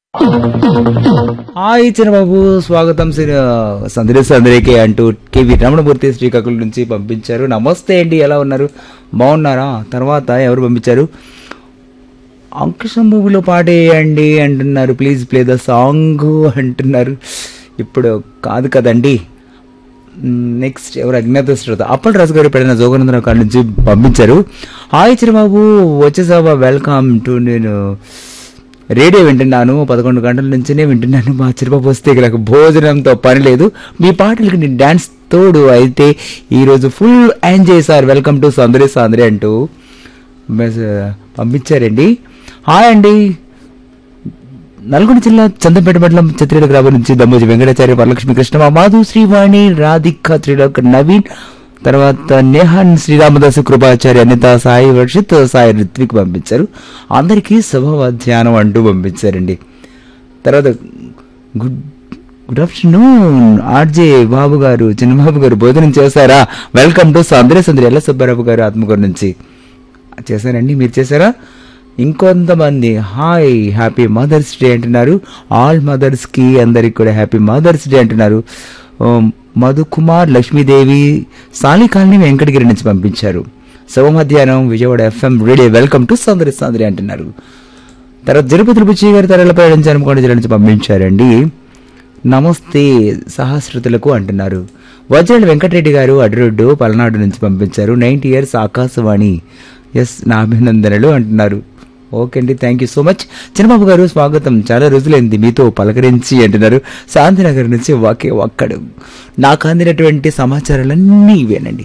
hi చిన్నబాబు స్వాగతం శ్రీ సందరి సందరికి అంటూ KV Ramanamurthy Srikakulam నుంచి పంపించారు నమస్తే అండి ఎలా ఉన్నారు బాగున్నారా తర్వాత ఎవరు పంపించారు అంకుశంభువులో పాడేయండి అంటున్నారు ప్లీజ్ ప్లే ద సాంగ్ అంటున్నారు ఇప్పుడు కాదు కదండి నెక్స్ట్ ఎవరు అజ్ఞాత శ్రోత అప్పటి రాజు గారు పెడిన జోగనందరావు కాడ నుంచి పంపించారు హాయ్ చిరబాబు వచ్చేసావా వెల్కమ్ టు నేను రేడియో వింటున్నాను పదకొండు గంటల నుంచినే వింటున్నాను మా చిరబాబు వస్తే ఇక నాకు భోజనంతో పని లేదు మీ పాటలకి నేను డాన్స్ తోడు అయితే ఈరోజు full enjoy sir welcome to సందరి సాందరి అంటూ మెస్ పంపించారండి హాయ్ అండి నల్గొండ జిల్లా చందంపేట మండలం చిత్రేడ గ్రామం నుంచి దమ్మోజి వెంకటాచార్య వరలక్ష్మి కృష్ణ మాధు శ్రీవాణి రాధిక త్రిలోక్ నవీన్ తర్వాత నేహాన్ శ్రీరామదాసు కృపాచార్య అనిత సాయి వర్షిత్ సాయి రిత్విక్ పంపించారు అందరికీ శుభమధ్యాహ్నం అంటూ పంపించారండి తర్వాత good good afternoon RJ Babu garu Chinnababu గారు భోజనం చేశారా వెల్కమ్ టు సందరే సందరి ఎల్ల సుబ్బారావు గారు ఆత్మకూరు నుంచి చేశారండి మీరు చేశారా ఇంకొంతమంది హాయ్ హ్యాపీ మదర్స్ డే అంటున్నారు ఆల్ మదర్స్ కి అందరికి కూడా హ్యాపీ మదర్స్ డే అంటున్నారు ఓం, మధుకుమార్ లక్ష్మీదేవి సాలి కాలనీ వెంకటగిరి నుంచి పంపించారు శుభ మధ్యాహ్నం Vijayawada FM radio welcome to సందరి సందరి అంటున్నారు తర్వాత తిరుపతి బుచ్చి గారి తరలపై అనుకోండి జిల్లా నుంచి పంపించారండి నమస్తే సహస్రతులకు అంటున్నారు వజ్రాల వెంకటరెడ్డి గారు అడ్రోడ్డు పల్నాడు నుంచి పంపించారు నైన్టీ ఇయర్స్ ఆకాశవాణి ఎస్ నా అభినందనలు అంటున్నారు ఓకే అండి thank you so much Chinnababu garu స్వాగతం చాలా రోజులైంది మీతో పలకరించి అంటున్నారు శాంతినగర్ నుంచి ఒకే ఒక్కడు నాకు అందినటువంటి సమాచారాలన్నీ ఇవేనండి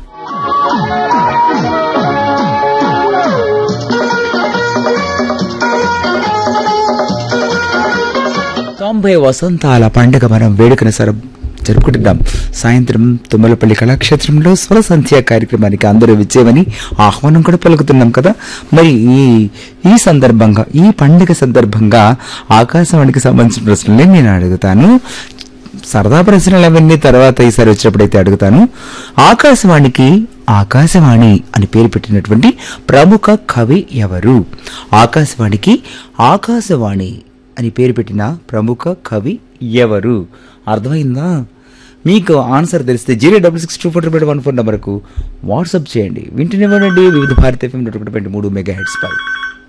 తొంభై వసంతాల పండుగ మనం వేడుకను సర జరుపుకుంటున్నాం సాయంత్రం తుమ్మలపల్లి కళాక్షేత్రంలో స్వర సంధ్య కార్యక్రమానికి అందరూ విచ్చేయమని ఆహ్వానం కూడా పలుకుతున్నాం కదా మరి ఈ ఈ సందర్భంగా ఈ పండుగ సందర్భంగా ఆకాశవాణికి సంబంధించిన ప్రశ్నలే నేను అడుగుతాను సరదా ప్రశ్నలు అవన్నీ తర్వాత ఈసారి వచ్చినప్పుడైతే అడుగుతాను ఆకాశవాణికి ఆకాశవాణి అని పేరు పెట్టినటువంటి ప్రముఖ కవి ఎవరు ఆకాశవాణికి ఆకాశవాణి అని పేరు పెట్టిన ప్రముఖ కవి ఎవరు అర్థమైందా మీకు ఆన్సర్ తెలిస్తే zero double six two four one four నెంబర్కు వాట్సాప్ చేయండి వింటూనే ఉండండి వివిధ భారత ఎఫ్ఎం నూట ఒకటి పాయింట్ మూడు మెగా హెడ్స్ పై